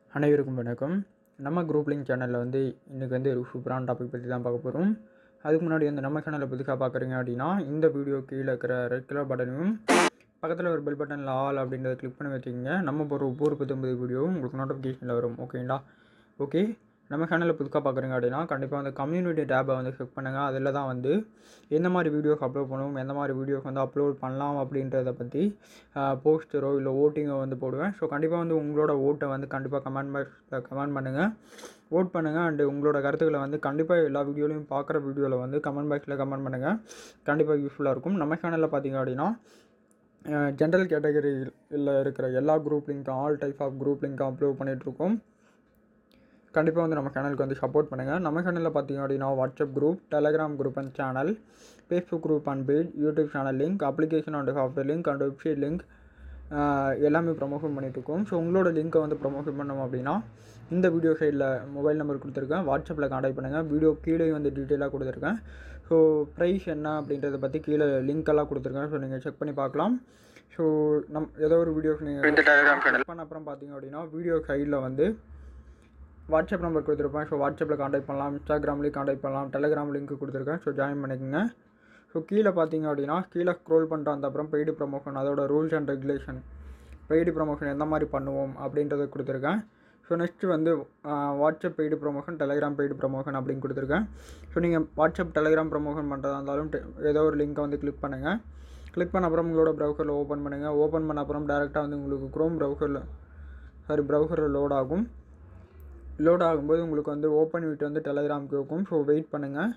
அனைவருக்கும் வணக்கம் நம்ம குரூப் லிங்க் சேனலில் வந்து இன்றைக்கி வந்து ஒரு சூப்பரான டாபிக் பற்றி தான் பார்க்க போகிறோம் அதுக்கு முன்னாடி வந்து நம்ம சேனலை புதுசாக பார்க்குறீங்க அப்படின்னா இந்த வீடியோ கீழே இருக்கிற ரெட் கலர் பட்டனையும் பக்கத்தில் ஒரு பெல் பட்டனில் ஆல் அப்படின்றத கிளிக் பண்ணி வச்சுக்கோங்க நம்ம போகிற ஒவ்வொரு புத்தம்பது வீடியோவும் உங்களுக்கு நோட்டிஃபிகேஷனில் வரும் ஓகேங்களா ஓகே நம்ம சேனலில் புதுசாக பார்க்குறீங்க அப்படின்னா கண்டிப்பாக வந்து கம்யூனிட்டி டேப்பை வந்து செக் பண்ணுங்கள் அதில் தான் வந்து எந்த மாதிரி வீடியோஸ் அப்லோட் பண்ணுவோம் எந்த மாதிரி வீடியோஸ் வந்து அப்லோட் பண்ணலாம் அப்படின்றத பற்றி போஸ்டரோ இல்லை ஓட்டிங்கோ வந்து போடுவேன் ஸோ கண்டிப்பாக வந்து உங்களோட ஓட்டை வந்து கண்டிப்பாக கமெண்ட் பாக்ஸில் கமெண்ட் பண்ணுங்கள் ஓட் பண்ணுங்கள் அண்டு உங்களோட கருத்துக்களை வந்து கண்டிப்பாக எல்லா வீடியோலையும் பார்க்குற வீடியோவில் வந்து கமெண்ட் பாக்ஸில் கமெண்ட் பண்ணுங்கள் கண்டிப்பாக யூஸ்ஃபுல்லாக இருக்கும் நம்ம சேனலில் பார்த்தீங்க அப்படின்னா ஜென்ரல் கேட்டகரியில் இருக்கிற எல்லா குரூப் லிங்க்கும் ஆல் டைப் ஆஃப் குரூப் லிங்க்கும் அப்லோட் பண்ணிகிட்ருக்கோம் கண்டிப்பாக வந்து நம்ம சேனலுக்கு வந்து சப்போர்ட் பண்ணுங்கள் நம்ம சேனலில் பார்த்தீங்க அப்படின்னா WhatsApp group Telegram group and channel Facebook group and page YouTube channel link application and software link and website link எல்லாமே ப்ரமோஷன் பண்ணிகிட்ருக்கோம் ஸோ உங்களோட லிங்க்கை வந்து ப்ரமோஷன் பண்ணோம் அப்படின்னா இந்த வீடியோ சைடில் மொபைல் நம்பர் கொடுத்துருக்கேன் வாட்ஸ்அப்பில் காண்டாக்ட் பண்ணுங்கள் வீடியோ கீழே வந்து டீட்டெயிலாக கொடுத்துருக்கேன் ஸோ ப்ரைஸ் என்ன அப்படின்றத பற்றி கீழே லிங்க் எல்லாம் கொடுத்துருக்கேன் ஸோ நீங்கள் செக் பண்ணி பார்க்கலாம் ஸோ நம் ஏதோ ஒரு வீடியோஸ் நீங்கள் இந்த டெலிகிராம் சேனல் பண்ண அப்புறம் பார்த்தீங்க அப்படின்னா வீடியோ சைடில் வந்து வாட்ஸ்அப் நம்பர் கொடுத்துருப்பேன் ஸோ வாட்ஸ்அப்பில் காண்டாக்ட் பண்ணலாம் இன்ஸ்டாகிராம்லேயும் காண்டாக்ட் பண்ணலாம் டெலிகிராம் லிங்க் கொடுத்துருக்கேன் ஸோ ஜாயின் பண்ணிக்கோங்க ஸோ கீழே பார்த்தீங்க அப்படின்னா கீழே ஸ்க்ரோல் பண்ணிட்டு வந்த அப்புறம் பெய்டு ப்ரமோஷன் அதோட rules and regulation paid promotion எந்த மாதிரி பண்ணுவோம் அப்படின்றத கொடுத்துருக்கேன் ஸோ நெக்ஸ்ட்டு வந்து WhatsApp paid promotion Telegram paid promotion அப்படின்னு கொடுத்துருக்கேன் ஸோ நீங்கள் வாட்ஸ்அப் டெலிகிராம் ப்ரமோஷன் பண்ணுறதா இருந்தாலும் te- ஏதோ ஒரு லிங்க்கை வந்து கிளிக் பண்ணுங்கள் கிளிக் பண்ண அப்புறம் உங்களோட ப்ரௌசரில் ஓப்பன் பண்ணுங்கள் ஓப்பன் பண்ண அப்புறம் டேரெக்டாக வந்து உங்களுக்கு க்ரோம் ப்ரௌசரில் சாரி ப்ரௌசரில் லோட் ஆகும் லோட் ஆகும்போது உங்களுக்கு வந்து ஓப்பன் விட்டு வந்து டெலிகிராம் கேட்கும் ஸோ வெயிட் பண்ணுங்கள்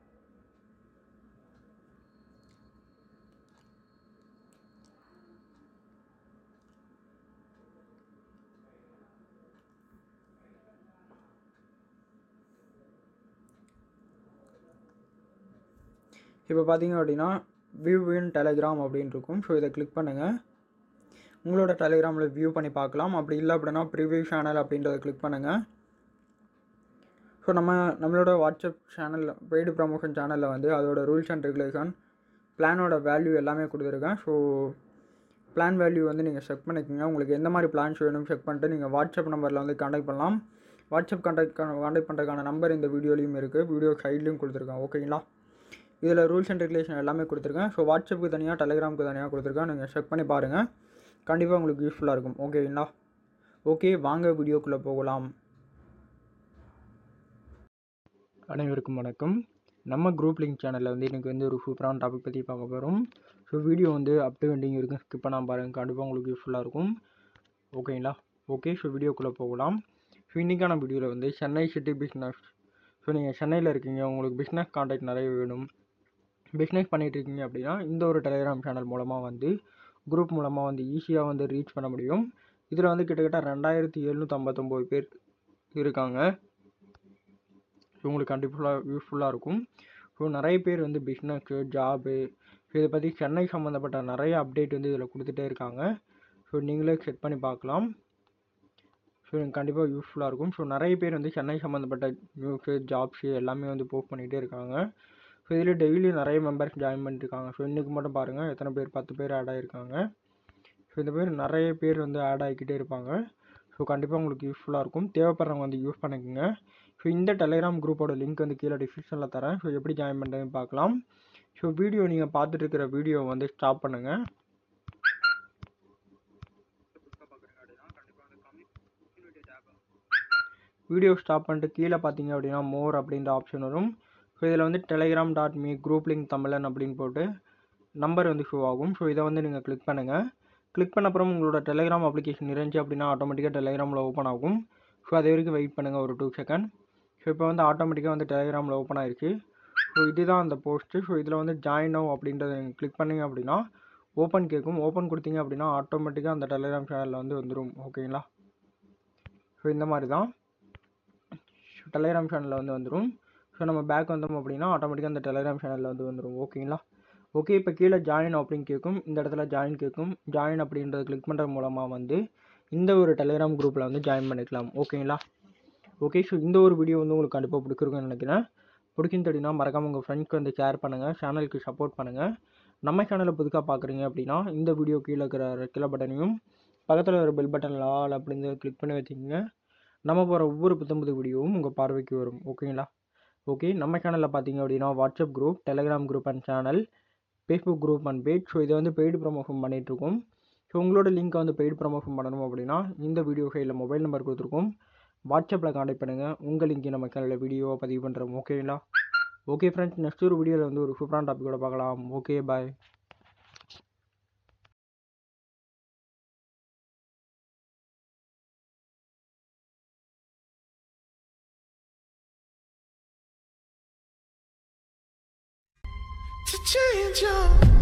இப்போ பார்த்தீங்க அப்படின்னா வியூ இன் டெலிகிராம் அப்படின்னு இருக்கும் ஸோ இதை கிளிக் பண்ணுங்கள் உங்களோட டெலிகிராமில் வியூ பண்ணி பார்க்கலாம் அப்படி இல்லை அப்படின்னா ப்ரிவியூ சேனல் அப்படின்றத கிளிக் பண்ணுங்கள் ஸோ நம்ம நம்மளோட வாட்ஸ்அப் சேனலில் பெய்டு ப்ரமோஷன் சேனலில் வந்து அதோட ரூல்ஸ் அண்ட் ரெகுலேஷன் பிளானோட வேல்யூ எல்லாமே கொடுத்துருக்கேன் ஸோ பிளான் வேல்யூ வந்து நீங்கள் செக் பண்ணிக்கோங்க உங்களுக்கு எந்த மாதிரி பிளான்ஸ் வேணும் செக் பண்ணிட்டு நீங்கள் வாட்ஸ்அப் நம்பரில் வந்து காண்டாக்ட் பண்ணலாம் வாட்ஸ்அப் காண்டாக்ட் காண்டாக்ட் பண்ணுறதுக்கான நம்பர் இந்த வீடியோலையும் இருக்குது வீடியோ சைட்லையும் கொடுத்துருக்கேன் ஓகேங்களா இதில் ரூல்ஸ் அண்ட் ரெகுலேஷன் எல்லாமே கொடுத்துருக்கேன் ஸோ வாட்ஸ்அப்புக்கு தனியாக டெலிகிராமுக்கு தனியாக கொடுத்துருக்கேன் நீங்கள் செக் பண்ணி பாருங்கள் கண்டிப்பாக உங்களுக்கு யூஸ்ஃபுல்லாக இருக்கும் ஓகேங்களா ஓகே வாங்க வீடியோக்குள்ளே போகலாம் அனைவருக்கும் வணக்கம் நம்ம குரூப் லிங்க் சேனலில் வந்து எனக்கு வந்து ஒரு சூப்பரான டாபிக் பற்றி பார்க்க போகிறோம் ஸோ வீடியோ வந்து அப் டு வெண்டிங் இருக்கும் ஸ்கிப் பண்ணாமல் பாருங்கள் கண்டிப்பாக உங்களுக்கு யூஸ்ஃபுல்லாக இருக்கும் ஓகேங்களா ஓகே ஸோ வீடியோக்குள்ளே போகலாம் ஸோ இன்றைக்கான வீடியோவில் வந்து சென்னை சிட்டி பிஸ்னஸ் ஸோ நீங்கள் சென்னையில் இருக்கீங்க உங்களுக்கு பிஸ்னஸ் கான்டாக்ட் நிறைய வேணும் பிஸ்னஸ் பண்ணிகிட்டு இருக்கீங்க அப்படின்னா இந்த ஒரு டெலிகிராம் சேனல் மூலமாக வந்து குரூப் மூலமாக வந்து ஈஸியாக வந்து ரீச் பண்ண முடியும் இதில் வந்து கிட்டத்தட்ட ரெண்டாயிரத்தி எழுநூற்றம்பத்தொம்போது பேர் இருக்காங்க ஸோ உங்களுக்கு கண்டிப்பாக யூஸ்ஃபுல்லாக இருக்கும் ஸோ நிறைய பேர் வந்து பிஸ்னஸ்ஸு ஜாபு ஸோ இதை பற்றி சென்னை சம்மந்தப்பட்ட நிறைய அப்டேட் வந்து இதில் கொடுத்துட்டே இருக்காங்க ஸோ நீங்களே செக் பண்ணி பார்க்கலாம் ஸோ எனக்கு கண்டிப்பாக யூஸ்ஃபுல்லாக இருக்கும் ஸோ நிறைய பேர் வந்து சென்னை சம்மந்தப்பட்ட நியூஸு ஜாப்ஸு எல்லாமே வந்து போஸ்ட் பண்ணிகிட்டே இருக்காங்க ஸோ இதில் டெய்லி நிறைய மெம்பர்ஸ் ஜாயின் பண்ணிட்டுருக்காங்க ஸோ இன்றைக்கி மட்டும் பாருங்கள் எத்தனை பேர் பத்து பேர் ஆட் ஆகிருக்காங்க ஸோ இந்த பேர் நிறைய பேர் வந்து ஆட் ஆகிக்கிட்டே இருப்பாங்க ஸோ கண்டிப்பாக உங்களுக்கு யூஸ்ஃபுல்லாக இருக்கும் தேவைப்படுறவங்க வந்து யூஸ் பண்ணிக்கோங்க ஸோ இந்த டெலிகிராம் குரூப்போட லிங்க் வந்து கீழே டிஸ்கிரிப்ஷனில் தரேன் ஸோ எப்படி ஜாயின் பண்ணுறதுன்னு பார்க்கலாம் ஸோ வீடியோ நீங்கள் பார்த்துட்டு இருக்கிற வீடியோ வந்து ஸ்டாப் பண்ணுங்கள் வீடியோ ஸ்டாப் பண்ணிட்டு கீழே பார்த்தீங்க அப்படின்னா மோர் அப்படின்ற ஆப்ஷன் வரும் ஸோ இதில் வந்து Telegram dot me group link Tamilan அப்படின்னு போட்டு நம்பர் வந்து ஷோ ஆகும் ஸோ இதை வந்து நீங்கள் கிளிக் பண்ணுங்கள் கிளிக் பண்ண அப்புறம் உங்களோட டெலிகிராம் அப்ளிகேஷன் இருந்துச்சு அப்படின்னா ஆட்டோமேட்டிக்காக டெலிகிராமில் ஓப்பன் ஆகும் ஸோ அது வரைக்கும் வெயிட் பண்ணுங்கள் ஒரு டூ செகண்ட் ஸோ இப்போ வந்து ஆட்டோமேட்டிக்காக வந்து டெலிகிராமில் ஓப்பன் ஆயிருக்கு ஸோ இதுதான் அந்த போஸ்ட்டு ஸோ இதில் வந்து ஜாயின் நவ் அப்படின்றத நீங்கள் கிளிக் பண்ணீங்க அப்படின்னா ஓப்பன் கேட்கும் ஓப்பன் கொடுத்தீங்க அப்படின்னா ஆட்டோமேட்டிக்காக அந்த டெலிகிராம் சேனலில் வந்து வந்துடும் ஓகேங்களா ஸோ இந்த மாதிரி தான் டெலிகிராம் சேனலில் வந்து வந்துடும் ஸோ நம்ம பேக் வந்தோம் அப்படின்னா ஆட்டோமேட்டிக்காக அந்த டெலிகிராம் சேனலில் வந்து வந்துடும் ஓகேங்களா ஓகே இப்போ கீழே ஜாயின் அப்படின்னு கேட்கும் இந்த இடத்துல ஜாயின் கேட்கும் ஜாயின் அப்படின்றத கிளிக் பண்ணுறது மூலமாக வந்து இந்த ஒரு டெலிகிராம் குரூப்பில் வந்து ஜாயின் பண்ணிக்கலாம் ஓகேங்களா ஓகே ஸோ இந்த ஒரு வீடியோ வந்து உங்களுக்கு கண்டிப்பாக பிடிச்சிருக்குன்னு நினைக்கிறேன் பிடிக்குன்னு தெரியும்னா மறக்காமல் உங்கள் ஃப்ரெண்ட்ஸ்க்கு வந்து ஷேர் பண்ணுங்கள் சேனலுக்கு சப்போர்ட் பண்ணுங்கள் நம்ம சேனலை புதுக்காக பார்க்குறீங்க அப்படின்னா இந்த வீடியோ கீழே இருக்கிற ரெக்கில பட்டனையும் பக்கத்தில் ஒரு பெல் பட்டனில் ஆல் அப்படின்னு கிளிக் பண்ணி வச்சுக்கோங்க நம்ம போகிற ஒவ்வொரு புத்தம்புது வீடியோவும் உங்கள் பார்வைக்கு வரும் ஓகேங்களா ஓகே நம்ம சேனலில் பார்த்தீங்க அப்படின்னா WhatsApp group Telegram group and channel Facebook group and page so இதை வந்து பெய்டு ப்ரமோஷன் பண்ணிகிட்ருக்கோம் ஸோ உங்களோட லிங்க்கை வந்து பெய்டு ப்ரமோஷன் பண்ணணும் அப்படின்னா இந்த வீடியோ கையில் மொபைல் நம்பர் கொடுத்துருக்கோம் வாட்ஸ்அப்பில் காண்டாக்ட் பண்ணுங்கள் உங்கள் லிங்க் நம்ம சேனலில் வீடியோவை பதிவு பண்ணுறோம் ஓகேங்களா ஓகே ஃப்ரெண்ட்ஸ் நெக்ஸ்ட் ஒரு வீடியோவில் வந்து ஒரு சூப்பரான டாப்பிக்கோட பார்க்கலாம் okay bye to change your